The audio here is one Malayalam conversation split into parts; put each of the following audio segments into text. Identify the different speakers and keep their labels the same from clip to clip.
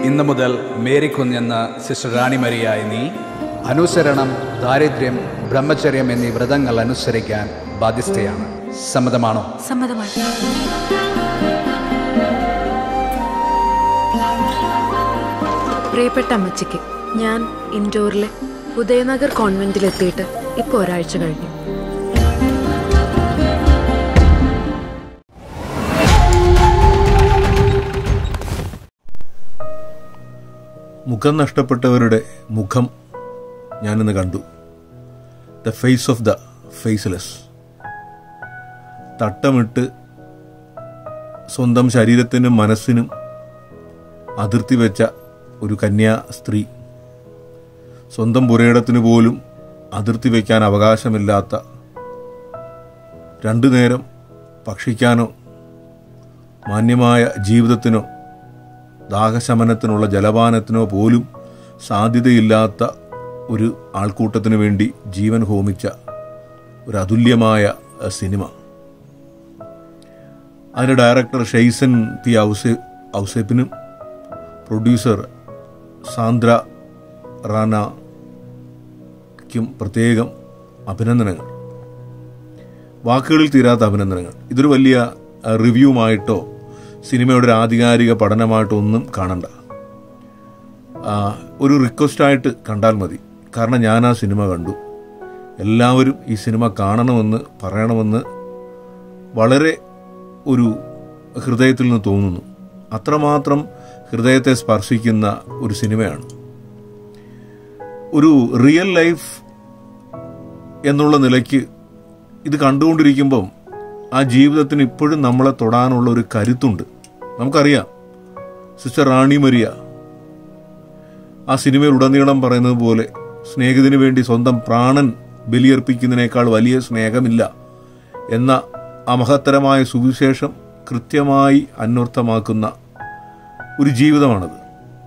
Speaker 1: ഇന്നു മുതൽ മേരി കുഞ്ഞെന്ന സിസ്റ്റർ റാണി മരിയായി നീ അനുസരണം ദാരിദ്ര്യം ബ്രഹ്മചര്യം എന്നീ വ്രതങ്ങൾ അനുസരിക്കാൻ ബാധ്യസ്ഥയാണ് സമ്മതമാണോ
Speaker 2: സമ്മതമാണ് പ്രിയപ്പെട്ട അമ്മച്ചിക്ക് ഞാൻ ഇൻഡോറിലെ ഉദയനഗർ കോൺവെന്റിൽ എത്തിയിട്ട് ഇപ്പോൾ ഒരാഴ്ച കഴിഞ്ഞു
Speaker 3: മുഖം നഷ്ടപ്പെട്ടവരുടെ മുഖം ഞാനിന്ന് കണ്ടു the face of the faceless തട്ടമിട്ട് സ്വന്തം ശരീരത്തിനും മനസ്സിനും അതിർത്തി വെച്ച ഒരു കന്യാ സ്ത്രീ സ്വന്തം പുരയിടത്തിന് പോലും അതിർത്തി വയ്ക്കാൻ അവകാശമില്ലാത്ത രണ്ടു നേരം ഭക്ഷിക്കാനോ മാന്യമായ ജീവിതത്തിനോ ദാഹശമനത്തിനുള്ള ജലപാനത്തിനോ പോലും സാധ്യതയില്ലാത്ത ഒരു ആൾക്കൂട്ടത്തിനു വേണ്ടി ജീവൻ ഹോമിച്ച ഒരു അതുല്യമായ അഹ്, സിനിമ അതിൻ്റെ ഡയറക്ടർ ഷെയ്സൻ പി ഔസേ ഔസേപ്പിനും പ്രൊഡ്യൂസർ സാന്ദ്ര റാനയ്ക്കും പ്രത്യേകം അഭിനന്ദനങ്ങൾ വാക്കുകളിൽ തീരാത്ത അഭിനന്ദനങ്ങൾ ഇതൊരു വലിയ അഹ്, റിവ്യൂമായിട്ടോ സിനിമയുടെ ഒരു ആധികാരിക പഠനമായിട്ടോ ഒന്നും കാണണ്ട ആ, ഒരു റിക്വസ്റ്റായിട്ട് കണ്ടാൽ മതി കാരണം ഞാൻ ആ സിനിമ കണ്ടു എല്ലാവരും ഈ സിനിമ കാണണമെന്ന് പറയണമെന്ന് വളരെ ഒരു ഹൃദയത്തിൽ നിന്ന് തോന്നുന്നു അത്രമാത്രം ഹൃദയത്തെ സ്പർശിക്കുന്ന ഒരു സിനിമയാണ് ഒരു റിയൽ ലൈഫ് എന്നുള്ള നിലയ്ക്ക് ഇത് കണ്ടുകൊണ്ടിരിക്കുമ്പം ആ ജീവിതത്തിന് ഇപ്പോഴും നമ്മളെ തൊടാനുള്ള ഒരു കരുത്തുണ്ട് നമുക്കറിയാം സിസ്റ്റർ റാണി മരിയ ആ സിനിമയിൽ ഉടനീളം പറയുന്നത് പോലെ സ്നേഹത്തിന് വേണ്ടി സ്വന്തം പ്രാണൻ ബലിയർപ്പിക്കുന്നതിനേക്കാൾ വലിയ സ്നേഹമില്ല എന്ന ആ മഹത്തരമായ സുവിശേഷം കൃത്യമായി അന്വർത്ഥമാക്കുന്ന ഒരു ജീവിതമാണത്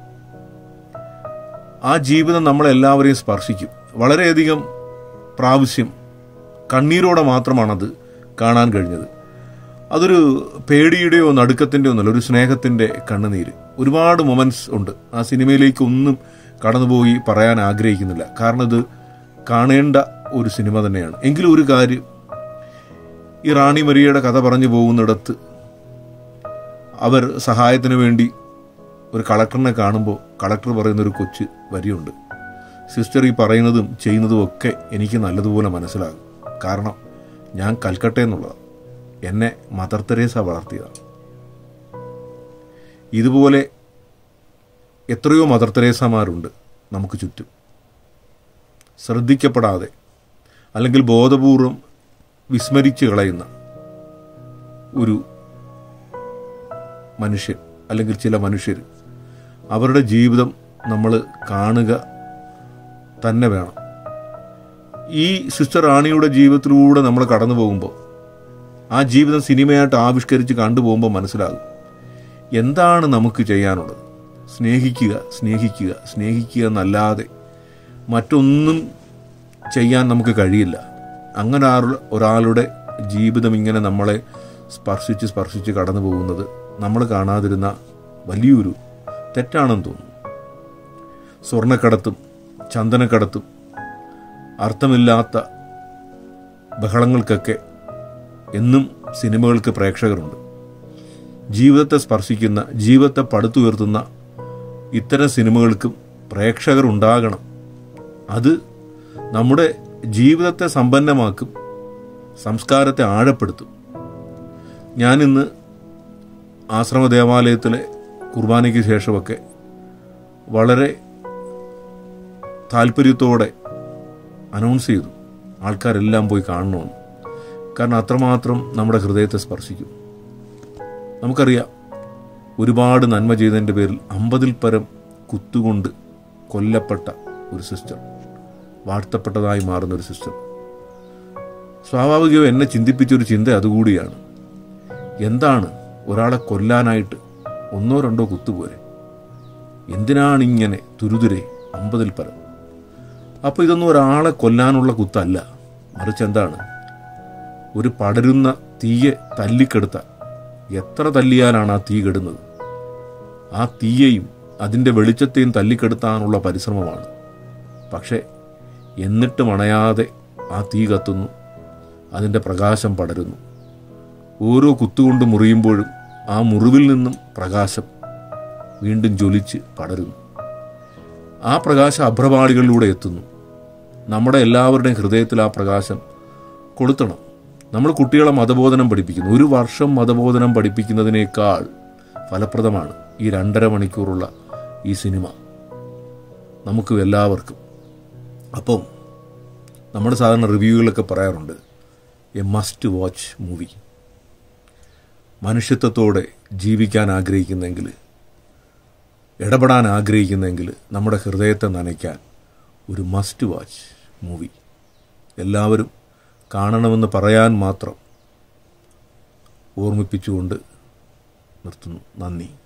Speaker 3: ആ ജീവിതം നമ്മളെല്ലാവരെയും സ്പർശിക്കും വളരെയധികം പ്രാവശ്യം കണ്ണീരോടെ മാത്രമാണത് കാണാൻ കഴിഞ്ഞത് അതൊരു പേടിയുടെയോ നടുക്കത്തിൻ്റെയോ ഒന്നല്ല ഒരു സ്നേഹത്തിൻ്റെ കണ്ണുനീര് ഒരുപാട് മൊമെന്റ്സ് ഉണ്ട് ആ സിനിമയിലേക്ക് ഒന്നും കടന്നുപോയി പറയാൻ ആഗ്രഹിക്കുന്നില്ല കാരണം ഇത് കാണേണ്ട ഒരു സിനിമ തന്നെയാണ് എങ്കിലും ഒരു കാര്യം ഈ റാണി മരിയയുടെ കഥ പറഞ്ഞു പോകുന്നിടത്ത് അവർ സഹായത്തിന് വേണ്ടി ഒരു കളക്ടറിനെ കാണുമ്പോൾ കളക്ടർ പറയുന്ന ഒരു കൊച്ചു വരിയുണ്ട് സിസ്റ്റർ ഈ പറയുന്നതും ചെയ്യുന്നതും ഒക്കെ എനിക്ക് നല്ലതുപോലെ മനസ്സിലാകും കാരണം ഞാൻ കൽക്കട്ട എന്നുള്ളതാണ് എന്നെ മദർ തെരേസ വളർത്തിയതാണ് ഇതുപോലെ എത്രയോ മദർ തെരേസമാരുണ്ട് നമുക്ക് ചുറ്റും ശ്രദ്ധിക്കപ്പെടാതെ അല്ലെങ്കിൽ ബോധപൂർവം വിസ്മരിച്ച് കളയുന്ന ഒരു മനുഷ്യൻ അല്ലെങ്കിൽ ചില മനുഷ്യർ അവരുടെ ജീവിതം നമ്മൾ കാണുക തന്നെ വേണം ഈ സിസ്റ്റർ റാണിയുടെ ജീവിതത്തിലൂടെ നമ്മൾ കടന്നു പോകുമ്പോൾ ആ ജീവിതം സിനിമയായിട്ട് ആവിഷ്കരിച്ച് കണ്ടുപോകുമ്പോൾ മനസ്സിലാകും എന്താണ് നമുക്ക് ചെയ്യാനുള്ളത് സ്നേഹിക്കുക സ്നേഹിക്കുക സ്നേഹിക്കുക എന്നല്ലാതെ മറ്റൊന്നും ചെയ്യാൻ നമുക്ക് കഴിയില്ല അങ്ങനെ ആ- ഒരാളുടെ ജീവിതം ഇങ്ങനെ നമ്മളെ സ്പർശിച്ച് സ്പർശിച്ച് കടന്നു പോകുന്നത് നമ്മൾ കാണാതിരുന്ന വലിയൊരു തെറ്റാണെന്ന് തോന്നുന്നു സ്വർണ്ണക്കടത്തും ചന്ദനക്കടത്തും അർത്ഥമില്ലാത്ത ബഹളങ്ങൾക്കൊക്കെ എന്നും സിനിമകൾക്ക് പ്രേക്ഷകരുണ്ട് ജീവിതത്തെ സ്പർശിക്കുന്ന ജീവിതത്തെ പടുത്തുയർത്തുന്ന ഇത്തരം സിനിമകൾക്കും പ്രേക്ഷകർ ഉണ്ടാകണം അത് നമ്മുടെ ജീവിതത്തെ സമ്പന്നമാക്കും സംസ്കാരത്തെ ആഴപ്പെടുത്തും ഞാനിന്ന് ആശ്രമ ദേവാലയത്തിലെ കുർബാനയ്ക്ക് ശേഷമൊക്കെ വളരെ താല്പര്യത്തോടെ അനൗൺസ് ചെയ്തു ആൾക്കാരെല്ലാം പോയി കാണണമെന്ന് കാരണം അത്രമാത്രം നമ്മുടെ ഹൃദയത്തെ സ്പർശിക്കും നമുക്കറിയാം ഒരുപാട് നന്മ ചെയ്തതിൻ്റെ പേരിൽ അമ്പതിൽ പരം കുത്തുകൊണ്ട് കൊല്ലപ്പെട്ട ഒരു സിസ്റ്റർ വാഴ്ത്തപ്പെട്ടതായി മാറുന്ന ഒരു സിസ്റ്റർ സ്വാഭാവികവും എന്നെ ചിന്തിപ്പിച്ചൊരു ചിന്ത അതുകൂടിയാണ് എന്താണ് ഒരാളെ കൊല്ലാനായിട്ട് ഒന്നോ രണ്ടോ കുത്തുപോരെ എന്തിനാണിങ്ങനെ തുരുതുരെ അമ്പതിൽ പരം അപ്പോൾ ഇതൊന്നും ഒരാളെ കൊല്ലാനുള്ള കുത്തല്ല മറിച്ച് എന്താണ് ഒരു പടരുന്ന തീയെ തല്ലിക്കെടുത്താൽ എത്ര തല്ലിയാലാണ് ആ തീ കെടുന്നത് ആ തീയെയും അതിൻ്റെ വെളിച്ചത്തെയും തല്ലിക്കെടുത്താനുള്ള പരിശ്രമമാണ് പക്ഷേ എന്നിട്ടും അണയാതെ ആ തീ കത്തുന്നു അതിൻ്റെ പ്രകാശം പടരുന്നു ഓരോ കുത്തുകൊണ്ട് മുറിയുമ്പോഴും ആ മുറിവിൽ നിന്നും പ്രകാശം വീണ്ടും ജ്വലിച്ച് പടരുന്നു ആ പ്രകാശം അഭ്രപാളികളിലൂടെ എത്തുന്നു നമ്മുടെ എല്ലാവരുടെയും ഹൃദയത്തിൽ ആ പ്രകാശം കൊളുത്തണം നമ്മൾ കുട്ടികളെ മതബോധനം പഠിപ്പിക്കുന്നു ഒരു വർഷം മതബോധനം പഠിപ്പിക്കുന്നതിനേക്കാൾ ഫലപ്രദമാണ് ഈ രണ്ടര മണിക്കൂറുള്ള ഈ സിനിമ നമുക്ക് എല്ലാവർക്കും അപ്പം നമ്മുടെ സാധാരണ റിവ്യൂകളൊക്കെ പറയാറുണ്ട് എ മസ്റ്റ് വാച്ച് മൂവി മനുഷ്യത്വത്തോടെ ജീവിക്കാൻ ആഗ്രഹിക്കുന്നെങ്കിൽ ഇടപെടാൻ ആഗ്രഹിക്കുന്നെങ്കിൽ നമ്മുടെ ഹൃദയത്തെ നനയ്ക്കാൻ ഒരു മസ്റ്റ് വാച്ച് മൂവി എല്ലാവരും കാണണമെന്ന് പറയാൻ മാത്രം ഓർമ്മിപ്പിച്ചുകൊണ്ട് നിർത്തുന്നു നന്ദി